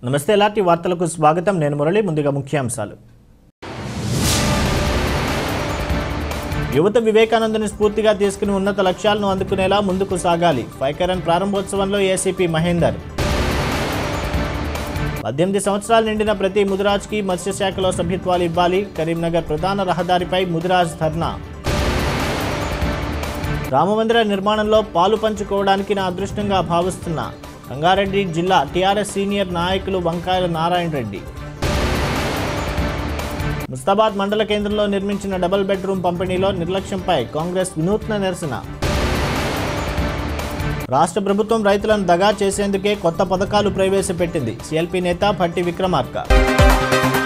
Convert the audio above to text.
నమస్తే ఎలాంటి వార్తలకు స్వాగతం నేను మురళి ముందుగా ముఖ్యాంశాలు యువత వివేకానందని స్ఫూర్తిగా తీసుకుని ఉన్నత లక్ష్యాలను అందుకునేలా ముందుకు సాగాలి ఫైకరన్ ప్రారంభోత్సవంలో ఏసీపీ మహేందర్ పద్దెనిమిది సంవత్సరాలు నిండిన ప్రతి ముదిరాజ్కి మత్స్యశాఖలో సభ్యత్వాలు ఇవ్వాలి కరీంనగర్ ప్రధాన రహదారిపై ముదిరాజ్ ధర్నా రామమందిర నిర్మాణంలో పాలు పంచుకోవడానికి నా అదృష్టంగా భావిస్తున్నా రంగారెడ్డి జిల్లా టీఆర్ఎస్ సీనియర్ నాయకులు వంకాయల నారాయణ రెడ్డి ముస్తాబాద్ మండల కేంద్రంలో నిర్మించిన డబుల్ బెడ్రూమ్ పంపిణీలో నిర్లక్ష్యంపై కాంగ్రెస్ వినూత్న నిరసన రాష్ట్ర ప్రభుత్వం రైతులను దగా చేసేందుకే కొత్త పథకాలు ప్రవేశపెట్టింది సిఎల్పి నేత భట్టి విక్రమార్క